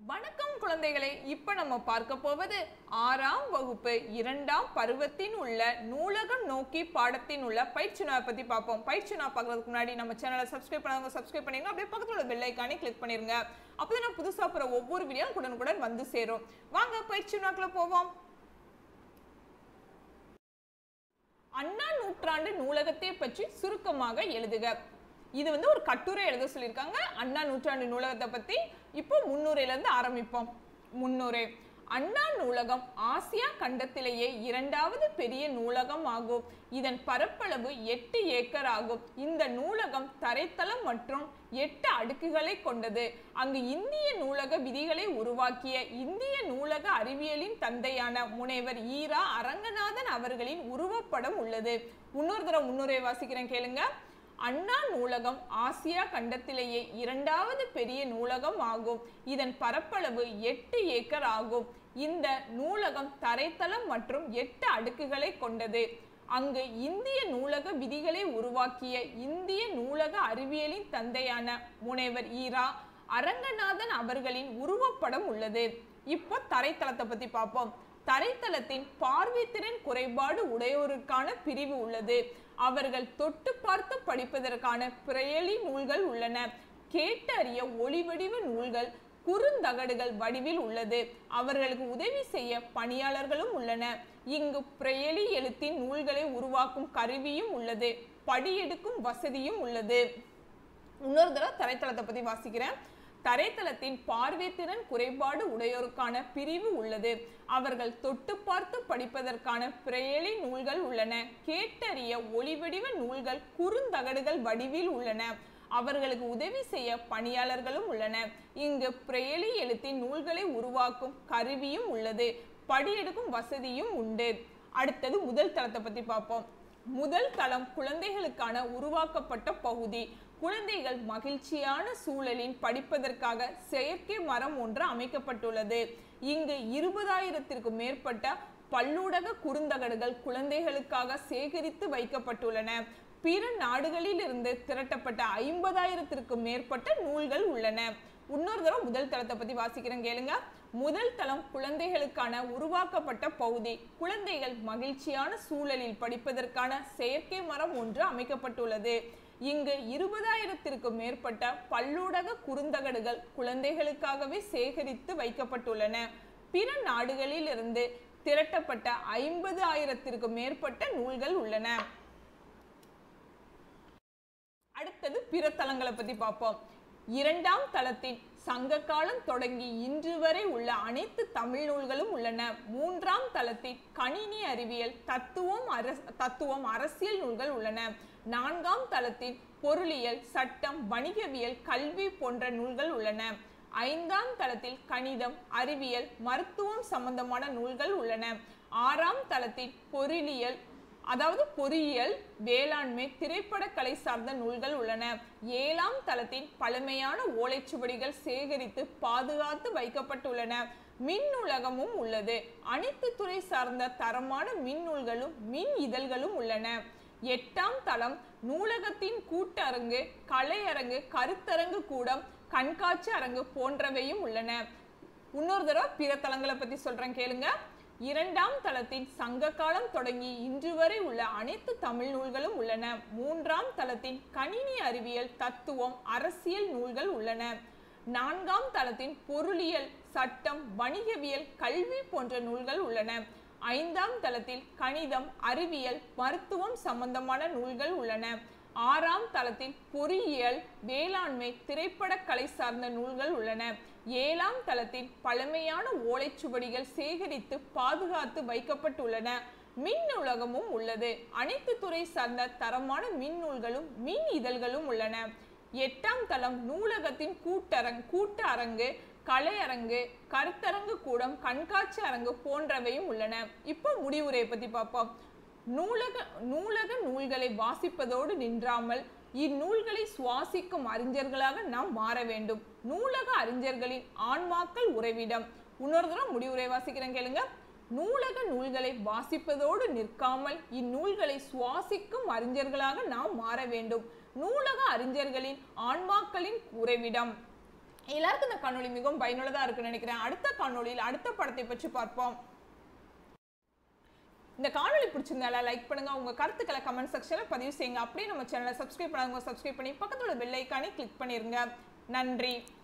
வணக்கம் குழந்தைகளே இப்ப நம்ம பார்க்க போவது ஆறாம் வகுப்பு இரண்டாம் பருவத்தின் உள்ள நூலகம் நோக்கி பாடத்தின் உள்ள பயிற்சினாவை பத்தி பார்ப்போம் பயிற்சினா பார்க்கறதுக்கு முன்னாடி நம்ம சேனலை சப்ஸ்கிரைப் பண்ணாங்க சப்ஸ்கிரைப் பண்ணிருங்க அப்படியே பக்கத்துல உள்ள பெல் ஐக்கானே கிளிக் பண்ணிருங்க அப்பதான் நான் புதுசா போற ஒவ்வொரு வீடியோ உடனுக்குடன் வந்து சேரும் வாங்க பயிற்சினாக்குள்ள போவோம் அண்ணா நூற்றாண்டு நூலகத்தை பற்றி சுருக்கமாக எழுதுக இது வந்து ஒரு கட்டுரை எழுத சொல்லியிருக்காங்க அண்ணா நூற்றாண்டு நூலகத்தை பத்தி இப்போ முன்னுரையில இருந்து ஆரம்பிப்போம் முன்னுரை அண்ணா நூலகம் ஆசியா கண்டத்திலேயே இரண்டாவது பெரிய நூலகம் ஆகும் இதன் பரப்பளவு எட்டு ஏக்கர் ஆகும் இந்த நூலகம் தரைத்தளம் மற்றும் எட்டு அடுக்குகளை கொண்டது அங்கு இந்திய நூலக விதிகளை உருவாக்கிய இந்திய நூலக அறிவியலின் தந்தையான முனைவர் ஈரா அரங்கநாதன் அவர்களின் உருவப்படம் உள்ளது இன்னொரு தடவை முன்னுரை வாசிக்கிறேன் கேளுங்க அண்ணா நூலகம் ஆசியா கண்டத்திலேயே இரண்டாவது பெரிய நூலகம் ஆகும் இதன் பரப்பளவு எட்டு ஏக்கர் ஆகும் இந்த நூலகம் தரைத்தளம் மற்றும் எட்டு அடுக்குகளை கொண்டது அங்கு இந்திய நூலக விதிகளை உருவாக்கிய இந்திய நூலக அறிவியலின் தந்தையான முனைவர் ஈரா அரங்கநாதன் அவர்களின் உருவப்படம் உள்ளது இப்போ தரைத்தளத்தை பத்தி பார்ப்போம் தரைத்தளத்தின் பார்வைத்திறன் குறைபாடு உடையோருக்கான பிரிவு உள்ளது அவர்கள் தொட்டு பார்த்து படிப்பதற்கான பிறையலி நூல்கள் உள்ளன கேட்டறிய ஒளிவடிவ நூல்கள் குறுந்தகடுகள் வடிவில் உள்ளது அவர்களுக்கு உதவி செய்ய பணியாளர்களும் உள்ளன இங்கு பிறையலி எழுத்தின் நூல்களை உருவாக்கும் கருவியும் உள்ளது படியெடுக்கும் வசதியும் உள்ளது இன்னொரு தடவை தரைத்தளத்தை பத்தி வாசிக்கிறேன் தரைத்தளத்தின் பார்வைத்திறன் குறைபாடு உடையோருக்கான பிரிவு உள்ளது அவர்கள் தொட்டு பார்த்து படிப்பதற்கான பிறையலி நூல்கள் உள்ளன கேட்டறிய ஒளிவடிவ நூல்கள் குறுந்தகடுகள் வடிவில் உள்ளன அவர்களுக்கு உதவி செய்ய பணியாளர்களும் உள்ளன இங்கு பிரெயலி எழுத்தின் நூல்களை உருவாக்கும் கருவியும் உள்ளது படியெடுக்கும் வசதியும் உண்டு அடுத்தது முதல் தளத்தை பத்தி பார்ப்போம் முதல் தளம் குழந்தைகளுக்கான உருவாக்கப்பட்ட பகுதி குழந்தைகள் மகிழ்ச்சியான சூழலில் படிப்பதற்காக செயற்கை மரம் ஒன்று அமைக்கப்பட்டுள்ளது இங்கு இருபதாயிரத்திற்கும் மேற்பட்ட பல்லூடக குறுந்தகடுகள் குழந்தைகளுக்காக சேகரித்து வைக்கப்பட்டுள்ளன பிற நாடுகளில் இருந்து திரட்டப்பட்ட ஐம்பதாயிரத்திற்கும் மேற்பட்ட நூல்கள் உள்ளன இன்னொரு தடவை முதல் தளத்தை பத்தி வாசிக்கிறேன் கேளுங்க முதல் தளம் குழந்தைகளுக்கான உருவாக்கப்பட்ட பகுதி குழந்தைகள் மகிழ்ச்சியான சூழலில் படிப்பதற்கான செயற்கை மரம் ஒன்று அமைக்கப்பட்டுள்ளது இங்கு இருபதாயிரத்திற்கும் மேற்பட்ட பல்லூடக குறுந்தகடுகள் குழந்தைகளுக்காகவே சேகரித்து வைக்கப்பட்டுள்ளன பிற நாடுகளில் இருந்து திரட்டப்பட்ட ஐம்பது ஆயிரத்திற்கும் மேற்பட்ட நூல்கள் உள்ளன அடுத்தது பிற தளங்களை பத்தி பார்ப்போம் இரண்டாம் தளத்தின் சங்க காலம் தொடங்கி இன்று வரை உள்ள அனைத்து தமிழ் நூல்களும் உள்ளன மூன்றாம் தளத்தில் கணினி அறிவியல் தத்துவம் அரச தத்துவம் அரசியல் நூல்கள் உள்ளன நான்காம் தளத்தில் பொருளியல் சட்டம் வணிகவியல் கல்வி போன்ற நூல்கள் உள்ளன ஐந்தாம் தளத்தில் கணிதம் அறிவியல் மருத்துவம் சம்பந்தமான நூல்கள் உள்ளன ஆறாம் தளத்தில் பொருளியல் அதாவது பொறியியல் வேளாண்மை திரைப்பட கலை சார்ந்த நூல்கள் உள்ளன ஏழாம் தளத்தின் பழமையான ஓலைச்சுவடிகள் சேகரித்து பாதுகாத்து வைக்கப்பட்டுள்ளன மின் நூலகமும் உள்ளது அனைத்து துறை சார்ந்த தரமான மின் நூல்களும் மின் இதழ்களும் உள்ளன எட்டாம் தளம் நூலகத்தின் கூட்டரங்கு கலையரங்கு கருத்தரங்கு கூடம் கண்காட்சி அரங்கு போன்றவையும் உள்ளன இன்னொரு தடவை பிற தளங்களை பத்தி சொல்றேன் கேளுங்க இரண்டாம் தளத்தின் சங்க காலம் தொடங்கி இன்று வரை உள்ள அனைத்து தமிழ் நூல்களும் உள்ளன மூன்றாம் தளத்தின் கணினி அறிவியல் தத்துவம் அரசியல் நூல்கள் உள்ளன நான்காம் தளத்தின் பொருளியல் சட்டம் வணிகவியல் கல்வி போன்ற நூல்கள் உள்ளன ஐந்தாம் தளத்தில் கணிதம் அறிவியல் மருத்துவம் சம்பந்தமான நூல்கள் உள்ளன ஆறாம் தளத்தில் பொறியியல் வேளாண்மை திரைப்பட கலை சார்ந்த நூல்கள் உள்ளன ஏழாம் தளத்தில் பழமையான ஓலைச்சுவடிகள் சேகரித்து பாதுகாத்து வைக்கப்பட்டுள்ளன மின் நூலகமும் உள்ளது அனைத்து துறை சார்ந்த தரமான மின் நூல்களும் மின் இதழ்களும் உள்ளன எட்டாம் தளம் நூலகத்தின் கூட்டரங் கூட்ட அரங்கு கலையரங்கு கருத்தரங்கு கூடம் கண்காட்சி அரங்கு போன்றவையும் உள்ளன இப்போ முடிவுரையை பத்தி பார்ப்போம் நூலக நூலக நூல்களை வாசிப்பதோடு நின்றாமல் இந்நூல்களை சுவாசிக்கும் அறிஞர்களாக நாம் மாற வேண்டும் நூலக அறிஞர்களின் ஆன்மாக்கள் உறைவிடம் இன்னொரு தடவை முடிவுரை வாசிக்கிறேன் கேளுங்க நூலக நூல்களை வாசிப்பதோடு நிற்காமல் இந்நூல்களை சுவாசிக்கும் அறிஞர்களாக நாம் மாற வேண்டும் நூலக அறிஞர்களின் ஆன்மாக்களின் உறைவிடம் எல்லாருக்கும் இந்த காணொளி மிகவும் பயனுள்ளதா இருக்குன்னு நினைக்கிறேன் அடுத்த காணொளியில் அடுத்த படத்தை பற்றி பார்ப்போம் இந்த காணொளி பிடிச்சிருந்தால லைக் பண்ணுங்க உங்க கருத்துக்களை கமெண்ட் செக்ஷன்ல பதிவு செய்யுங்க அப்படியே நம்ம சேனலை சப்ஸ்கிரைப் பண்ணாதவங்க சப்ஸ்கிரைப் பண்ணி பக்கத்துல பெல் ஐக்கானை கிளிக் பண்ணிருங்க நன்றி